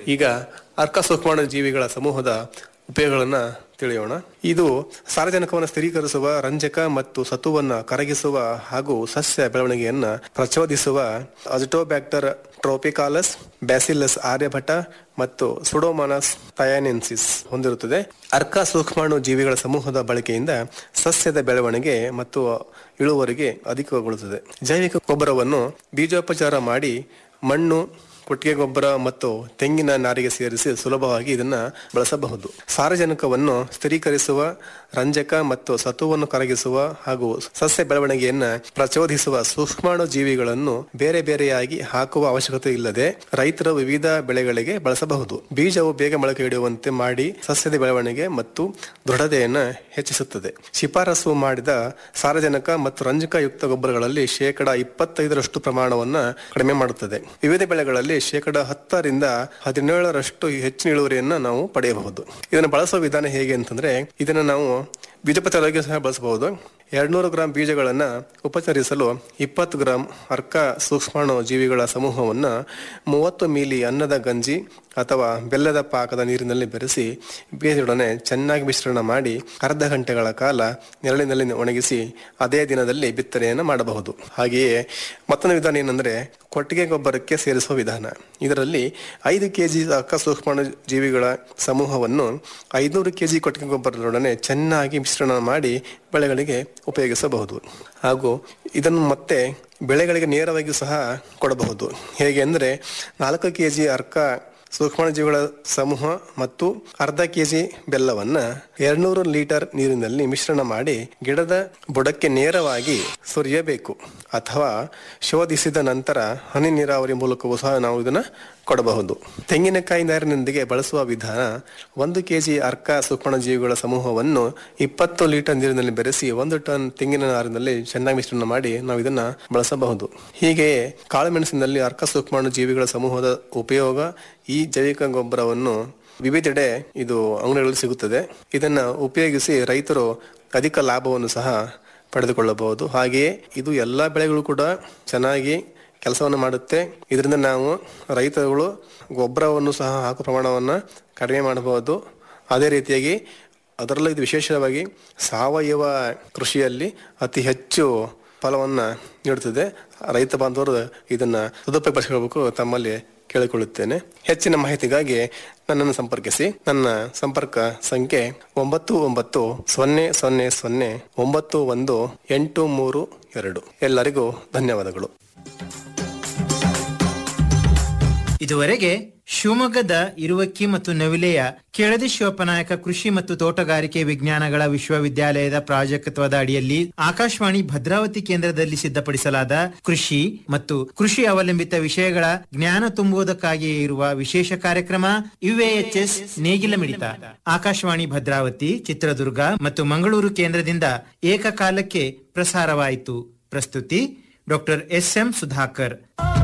ಈಗ ಅರ್ಕ ಸೂಕ್ಷ್ಮಾಣು ಜೀವಿಗಳ ಸಮೂಹದ ಉಪಯೋಗಗಳನ್ನ ತಿಳಿಯೋಣ ಇದು ಸಾರಜನಕವನ್ನು ಸ್ಥಿರೀಕರಿಸುವ ರಂಜಕ ಮತ್ತು ಸತುವನ್ನ ಕರಗಿಸುವ ಹಾಗೂ ಸಸ್ಯ ಬೆಳವಣಿಗೆಯನ್ನ ಪ್ರಚೋದಿಸುವ ಅಜಿಟೋಬ್ಯಾಕ್ಟರ್ ಟ್ರೋಪಿಕಾಲಸ್ ಬ್ಯಾಸಿಲಸ್ ಆರ್ಯಭಟ ಮತ್ತು ಸುಡೋಮಾನಸ್ ಥಯಾನೆನ್ಸಿಸ್ ಹೊಂದಿರುತ್ತದೆ ಅರ್ಕ ಸೂಕ್ಷ್ಮಾಣು ಜೀವಿಗಳ ಸಮೂಹದ ಬಳಕೆಯಿಂದ ಸಸ್ಯದ ಬೆಳವಣಿಗೆ ಮತ್ತು ಇಳುವರಿಗೆ ಅಧಿಕಗೊಳ್ಳುತ್ತದೆ ಜೈವಿಕ ಗೊಬ್ಬರವನ್ನು ಬೀಜೋಪಚಾರ ಮಾಡಿ ಮಣ್ಣು ಕೊಟ್ಟಿಗೆ ಗೊಬ್ಬರ ಮತ್ತು ತೆಂಗಿನ ನಾರಿಗೆ ಸೇರಿಸಿ ಸುಲಭವಾಗಿ ಇದನ್ನ ಬಳಸಬಹುದು ಸಾರಜನಕವನ್ನು ಸ್ಥಿರೀಕರಿಸುವ ರಂಜಕ ಮತ್ತು ಸತುವನ್ನು ಕರಗಿಸುವ ಹಾಗೂ ಸಸ್ಯ ಬೆಳವಣಿಗೆಯನ್ನ ಪ್ರಚೋದಿಸುವ ಸೂಕ್ಷ್ಮಾಣು ಜೀವಿಗಳನ್ನು ಬೇರೆ ಬೇರೆಯಾಗಿ ಹಾಕುವ ಅವಶ್ಯಕತೆ ಇಲ್ಲದೆ ರೈತರು ವಿವಿಧ ಬೆಳೆಗಳಿಗೆ ಬಳಸಬಹುದು ಬೀಜವು ಬೇಗ ಮೊಳಕೆ ಹಿಡಿಯುವಂತೆ ಮಾಡಿ ಸಸ್ಯದ ಬೆಳವಣಿಗೆ ಮತ್ತು ದೃಢತೆಯನ್ನ ಹೆಚ್ಚಿಸುತ್ತದೆ ಶಿಫಾರಸು ಮಾಡಿದ ಸಾರಜನಕ ಮತ್ತು ರಂಜಕ ಯುಕ್ತ ಗೊಬ್ಬರಗಳಲ್ಲಿ ಶೇಕಡ ಇಪ್ಪತ್ತೈದರಷ್ಟು ಪ್ರಮಾಣವನ್ನ ಕಡಿಮೆ ಮಾಡುತ್ತದೆ ವಿವಿಧ ಬೆಳೆಗಳಲ್ಲಿ ಶೇಕಡ ಹತ್ತರಿಂದ ಹದಿನೇಳರಷ್ಟು ಹೆಚ್ಚಿನ ಇಳುವರಿಯನ್ನ ನಾವು ಪಡೆಯಬಹುದು ಇದನ್ನು ಬಳಸುವ ವಿಧಾನ ಹೇಗೆ ಅಂತಂದ್ರೆ ಇದನ್ನ ನಾವು ಬೀಜೋಪಚಾರವಾಗಿ ಸಹ ಬಳಸಬಹುದು ಎರಡ್ನೂರು ಗ್ರಾಂ ಬೀಜಗಳನ್ನ ಉಪಚರಿಸಲು ಇಪ್ಪತ್ತು ಗ್ರಾಂ ಅರ್ಕ ಸೂಕ್ಷ್ಮಾಣು ಜೀವಿಗಳ ಸಮೂಹವನ್ನ ಮೂವತ್ತು ಮಿಲಿ ಅನ್ನದ ಗಂಜಿ ಅಥವಾ ಬೆಲ್ಲದ ಪಾಕದ ನೀರಿನಲ್ಲಿ ಬೆರೆಸಿ ಬೀಜದೊಡನೆ ಚೆನ್ನಾಗಿ ಮಿಶ್ರಣ ಮಾಡಿ ಅರ್ಧ ಗಂಟೆಗಳ ಕಾಲ ನೆರಳಿನಲ್ಲಿ ಒಣಗಿಸಿ ಅದೇ ದಿನದಲ್ಲಿ ಬಿತ್ತನೆಯನ್ನು ಮಾಡಬಹುದು ಹಾಗೆಯೇ ಮತ್ತೊಂದು ವಿಧಾನ ಏನಂದ್ರೆ ಕೊಟ್ಟಿಗೆ ಗೊಬ್ಬರಕ್ಕೆ ಸೇರಿಸುವ ವಿಧಾನ ಇದರಲ್ಲಿ ಐದು ಕೆಜಿ ಅಕ್ಕ ಸೂಕ್ಷ್ಮಾಣು ಜೀವಿಗಳ ಸಮೂಹವನ್ನು ಐನೂರು ಕೆಜಿ ಕೊಟ್ಟಿಗೆ ಗೊಬ್ಬರದೊಡನೆ ಚೆನ್ನಾಗಿ ಮಿಶ್ರಣ ಮಾಡಿ ಬೆಳೆಗಳಿಗೆ ಉಪಯೋಗಿಸಬಹುದು ಹಾಗೂ ಇದನ್ನು ಮತ್ತೆ ಬೆಳೆಗಳಿಗೆ ನೇರವಾಗಿ ಸಹ ಕೊಡಬಹುದು ಹೇಗೆ ಅಂದರೆ ನಾಲ್ಕು ಕೆಜಿ ಅರ್ಕ ಸೂಕ್ಷ್ಮಾಣುಜೀವಿಗಳ ಸಮೂಹ ಮತ್ತು ಅರ್ಧ ಕೆಜಿ ಬೆಲ್ಲವನ್ನ ಎರಡ್ನೂರು ಲೀಟರ್ ನೀರಿನಲ್ಲಿ ಮಿಶ್ರಣ ಮಾಡಿ ಗಿಡದ ಬುಡಕ್ಕೆ ನೇರವಾಗಿ ಸುರಿಯಬೇಕು ಅಥವಾ ಶೋಧಿಸಿದ ನಂತರ ಹನಿ ನೀರಾವರಿ ಮೂಲಕವೂ ಸಹ ನಾವು ಇದನ್ನ ಕೊಡಬಹುದು ತೆಂಗಿನಕಾಯಿ ನಾರಿನೊಂದಿಗೆ ಬಳಸುವ ವಿಧಾನ ಒಂದು ಕೆಜಿ ಅರ್ಕ ಸೂಕ್ಷ್ಮಾಣುಜೀವಿಗಳ ಸಮೂಹವನ್ನು ಇಪ್ಪತ್ತು ಲೀಟರ್ ನೀರಿನಲ್ಲಿ ಬೆರೆಸಿ ಒಂದು ಟನ್ ತೆಂಗಿನ ನಾರಿನಲ್ಲಿ ಚೆನ್ನಾಗಿ ಮಿಶ್ರಣ ಮಾಡಿ ನಾವು ಇದನ್ನ ಬಳಸಬಹುದು ಹೀಗೆಯೇ ಕಾಳುಮೆಣಸಿನಲ್ಲಿ ಅರ್ಕ ಸೂಕ್ಷ್ಮಾಣು ಜೀವಿಗಳ ಸಮೂಹದ ಉಪಯೋಗ ಈ ಜೈವಿಕ ಗೊಬ್ಬರವನ್ನು ವಿವಿಧೆಡೆ ಇದು ಅಂಗಡಿಗಳಲ್ಲಿ ಸಿಗುತ್ತದೆ ಇದನ್ನ ಉಪಯೋಗಿಸಿ ರೈತರು ಅಧಿಕ ಲಾಭವನ್ನು ಸಹ ಪಡೆದುಕೊಳ್ಳಬಹುದು ಹಾಗೆಯೇ ಇದು ಎಲ್ಲ ಬೆಳೆಗಳು ಕೂಡ ಚೆನ್ನಾಗಿ ಕೆಲಸವನ್ನು ಮಾಡುತ್ತೆ ಇದರಿಂದ ನಾವು ರೈತರುಗಳು ಗೊಬ್ಬರವನ್ನು ಸಹ ಹಾಕುವ ಪ್ರಮಾಣವನ್ನು ಕಡಿಮೆ ಮಾಡಬಹುದು ಅದೇ ರೀತಿಯಾಗಿ ಅದರಲ್ಲೂ ಇದು ವಿಶೇಷವಾಗಿ ಸಾವಯವ ಕೃಷಿಯಲ್ಲಿ ಅತಿ ಹೆಚ್ಚು ಫಲವನ್ನು ನೀಡುತ್ತದೆ ರೈತ ಬಾಂಧವರು ಇದನ್ನ ಸದುಪಯೋಗಪಡಿಸಿಕೊಳ್ಳಬೇಕು ತಮ್ಮಲ್ಲಿ ಕೇಳಿಕೊಳ್ಳುತ್ತೇನೆ ಹೆಚ್ಚಿನ ಮಾಹಿತಿಗಾಗಿ ನನ್ನನ್ನು ಸಂಪರ್ಕಿಸಿ ನನ್ನ ಸಂಪರ್ಕ ಸಂಖ್ಯೆ ಒಂಬತ್ತು ಒಂಬತ್ತು ಸೊನ್ನೆ ಸೊನ್ನೆ ಸೊನ್ನೆ ಒಂಬತ್ತು ಒಂದು ಎಂಟು ಮೂರು ಎರಡು ಎಲ್ಲರಿಗೂ ಧನ್ಯವಾದಗಳು ಇದುವರೆಗೆ ಶಿವಮೊಗ್ಗದ ಇರುವಕ್ಕಿ ಮತ್ತು ನವಿಲೆಯ ಕೆಳದಿ ಶಿವಪ್ಪನಾಯಕ ಕೃಷಿ ಮತ್ತು ತೋಟಗಾರಿಕೆ ವಿಜ್ಞಾನಗಳ ವಿಶ್ವವಿದ್ಯಾಲಯದ ಪ್ರಾಜೆಕ್ಟ್ವದ ಅಡಿಯಲ್ಲಿ ಆಕಾಶವಾಣಿ ಭದ್ರಾವತಿ ಕೇಂದ್ರದಲ್ಲಿ ಸಿದ್ಧಪಡಿಸಲಾದ ಕೃಷಿ ಮತ್ತು ಕೃಷಿ ಅವಲಂಬಿತ ವಿಷಯಗಳ ಜ್ಞಾನ ತುಂಬುವುದಕ್ಕಾಗಿಯೇ ಇರುವ ವಿಶೇಷ ಕಾರ್ಯಕ್ರಮ ಯುಎಎಚ್ಎಸ್ ನೇಗಿಲ ಮಿಡಿತ ಆಕಾಶವಾಣಿ ಭದ್ರಾವತಿ ಚಿತ್ರದುರ್ಗ ಮತ್ತು ಮಂಗಳೂರು ಕೇಂದ್ರದಿಂದ ಏಕಕಾಲಕ್ಕೆ ಪ್ರಸಾರವಾಯಿತು ಪ್ರಸ್ತುತಿ ಡಾಕ್ಟರ್ ಎಸ್ ಎಂ ಸುಧಾಕರ್